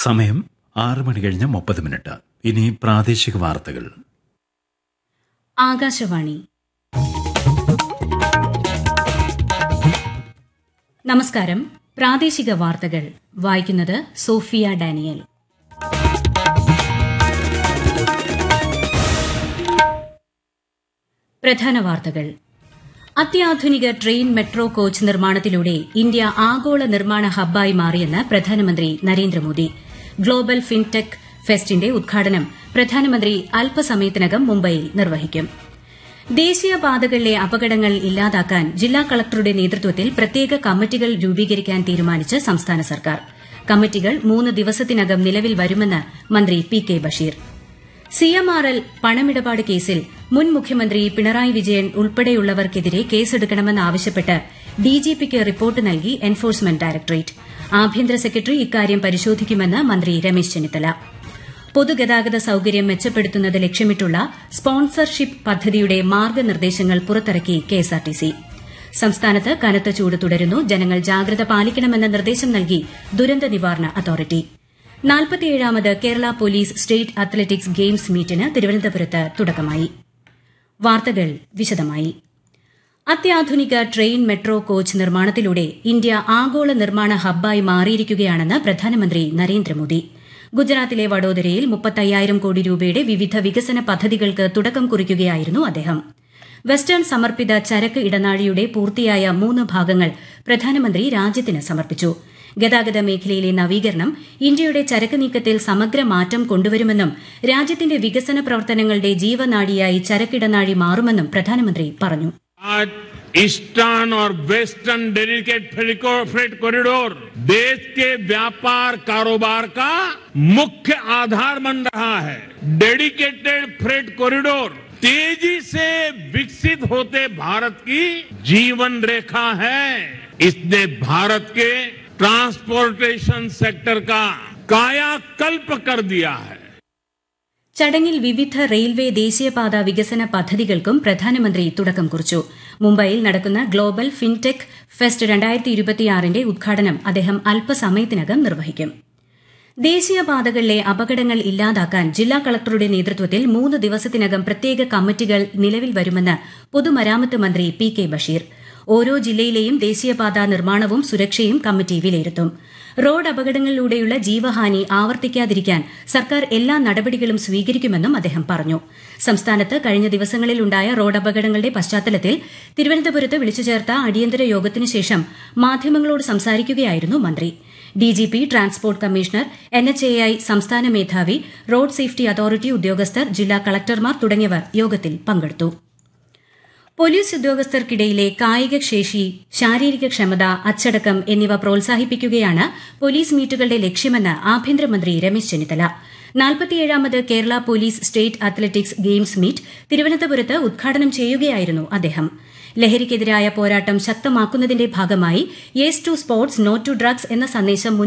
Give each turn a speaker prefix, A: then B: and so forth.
A: സമയം ആറ് മണി കഴിഞ്ഞ് മുപ്പത് മിനിറ്റ് ഇനി പ്രാദേശിക വാർത്തകൾ
B: ആകാശവാണി നമസ്കാരം പ്രാദേശിക വാർത്തകൾ വായിക്കുന്നത് സോഫിയ ഡാനിയൽ പ്രധാന വാർത്തകൾ അത്യാധുനിക ട്രെയിൻ മെട്രോ കോച്ച് നിർമ്മാണത്തിലൂടെ ഇന്ത്യ ആഗോള നിർമ്മാണ ഹബ്ബായി മാറിയെന്ന് പ്രധാനമന്ത്രി നരേന്ദ്രമോദി ഗ്ലോബൽ ഫിൻടെക് ഫെസ്റ്റിന്റെ ഉദ്ഘാടനം പ്രധാനമന്ത്രി അല്പസമയത്തിനകം മുംബൈയിൽ നിർവഹിക്കും ദേശീയപാതകളിലെ അപകടങ്ങൾ ഇല്ലാതാക്കാൻ ജില്ലാ കളക്ടറുടെ നേതൃത്വത്തിൽ പ്രത്യേക കമ്മിറ്റികൾ രൂപീകരിക്കാൻ തീരുമാനിച്ച് സംസ്ഥാന സർക്കാർ കമ്മിറ്റികൾ മൂന്ന് ദിവസത്തിനകം നിലവിൽ വരുമെന്ന് മന്ത്രി പി കെ ബഷീർ സിഎംആർഎൽ പണമിടപാട് കേസിൽ മുൻ മുഖ്യമന്ത്രി പിണറായി വിജയൻ ഉൾപ്പെടെയുള്ളവർക്കെതിരെ കേസെടുക്കണമെന്നാവശ്യപ്പെട്ട് ഡിജിപിക്ക് റിപ്പോർട്ട് നൽകി എൻഫോഴ്സ്മെന്റ് ഡയറക്ടറേറ്റ് ആഭ്യന്തര സെക്രട്ടറി ഇക്കാര്യം പരിശോധിക്കുമെന്ന് മന്ത്രി രമേശ് ചെന്നിത്തല പൊതുഗതാഗത സൌകര്യം മെച്ചപ്പെടുത്തുന്നത് ലക്ഷ്യമിട്ടുള്ള സ്പോൺസർഷിപ്പ് പദ്ധതിയുടെ മാർഗനിർദ്ദേശങ്ങൾ പുറത്തിറക്കി കെഎസ്ആർടിസി സംസ്ഥാനത്ത് കനത്ത ചൂട് തുടരുന്നു ജനങ്ങൾ ജാഗ്രത പാലിക്കണമെന്ന നിർദ്ദേശം നൽകി ദുരന്ത നിവാരണ അതോറിറ്റി നാൽപ്പത്തിയേഴാമത് Kerala police state athletics games മീറ്റിന് തിരുവനന്തപുരത്ത് തുടക്കമായി വാർത്തകൾ വിശദമായി അത്യാധുനിക ട്രെയിൻ മെട്രോ കോച്ച് നിർമ്മാണത്തിലൂടെ ഇന്ത്യ ആഗോള നിർമ്മാണ ഹബ്ബായി മാറിയിരിക്കുകയാണെന്ന് പ്രധാനമന്ത്രി നരേന്ദ്രമോദി ഗുജറാത്തിലെ വഡോദരയിൽ മുപ്പത്തയ്യായിരം കോടി രൂപയുടെ വിവിധ വികസന പദ്ധതികൾക്ക് തുടക്കം കുറിക്കുകയായിരുന്നു അദ്ദേഹം വെസ്റ്റേൺ സമർപ്പിത ചരക്ക് ഇടനാഴിയുടെ പൂർത്തിയായ മൂന്ന് ഭാഗങ്ങൾ പ്രധാനമന്ത്രി രാജ്യത്തിന് സമർപ്പിച്ചു ഗതാഗത മേഖലയിലെ നവീകരണം ഇന്ത്യയുടെ ചരക്ക് നീക്കത്തിൽ സമഗ്ര മാറ്റം കൊണ്ടുവരുമെന്നും രാജ്യത്തിന്റെ വികസന പ്രവർത്തനങ്ങളുടെ ജീവനാഡിയായി ചരക്കിടനാഴി മാറുമെന്നും പ്രധാനമന്ത്രി പറഞ്ഞു
C: आज ईस्टर्न और वेस्टर्न डेडिकेट फ्रेट कॉरिडोर देश के व्यापार कारोबार का मुख्य आधार बन रहा है डेडिकेटेड फ्रेट कॉरिडोर तेजी से विकसित होते भारत की जीवन रेखा है इसने भारत के ट्रांसपोर्टेशन सेक्टर का कायाकल्प कर दिया है
B: ചടങ്ങിൽ വിവിധ റെയിൽവേ ദേശീയപാത വികസന പദ്ധതികൾക്കും പ്രധാനമന്ത്രി തുടക്കം കുറിച്ചു മുംബൈയിൽ നടക്കുന്ന ഗ്ലോബൽ ഫിൻടെക് ഫെസ്റ്റ് രണ്ടായിരത്തി ഇരുപത്തിയാറിന്റെ ഉദ്ഘാടനം അദ്ദേഹം അല്പസമയത്തിനകം നിർവഹിക്കും ദേശീയപാതകളിലെ അപകടങ്ങൾ ഇല്ലാതാക്കാൻ ജില്ലാ കളക്ടറുടെ നേതൃത്വത്തിൽ മൂന്ന് ദിവസത്തിനകം പ്രത്യേക കമ്മിറ്റികൾ നിലവിൽ വരുമെന്ന് പൊതുമരാമത്ത് മന്ത്രി പി കെ ബഷീർ ഓരോ ജില്ലയിലെയും ദേശീയപാത നിർമ്മാണവും സുരക്ഷയും കമ്മിറ്റി വിലയിരുത്തും റോഡ് അപകടങ്ങളിലൂടെയുള്ള ജീവഹാനി ആവർത്തിക്കാതിരിക്കാൻ സർക്കാർ എല്ലാ നടപടികളും സ്വീകരിക്കുമെന്നും അദ്ദേഹം പറഞ്ഞു സംസ്ഥാനത്ത് കഴിഞ്ഞ ദിവസങ്ങളിലുണ്ടായ റോഡ് അപകടങ്ങളുടെ പശ്ചാത്തലത്തിൽ തിരുവനന്തപുരത്ത് വിളിച്ചു ചേർത്ത അടിയന്തര യോഗത്തിനു ശേഷം മാധ്യമങ്ങളോട് സംസാരിക്കുകയായിരുന്നു മന്ത്രി ഡിജിപി ട്രാൻസ്പോർട്ട് കമ്മീഷണർ എൻഎച്ച്എഐ സംസ്ഥാന മേധാവി റോഡ് സേഫ്റ്റി അതോറിറ്റി ഉദ്യോഗസ്ഥർ ജില്ലാ കളക്ടർമാർ തുടങ്ങിയവർ യോഗത്തിൽ പങ്കെടുത്തു പോലീസ് ഉദ്യോഗസ്ഥർക്കിടയിലെ കായിക ശേഷി ശാരീരിക ക്ഷമത അച്ചടക്കം എന്നിവ പ്രോത്സാഹിപ്പിക്കുകയാണ് പോലീസ് മീറ്റുകളുടെ ലക്ഷ്യമെന്ന് ആഭ്യന്തരമന്ത്രി രമേശ് ചെന്നിത്തല നാൽപ്പത്തിയേഴാമത് Kerala police state athletics games meet തിരുവനന്തപുരത്ത് ഉദ്ഘാടനം ചെയ്യുകയായിരുന്നു അദ്ദേഹം ലഹരിക്കെതിരായ പോരാട്ടം ശക്തമാക്കുന്നതിന്റെ ഭാഗമായി yes to sports no to drugs എന്ന സന്ദേശം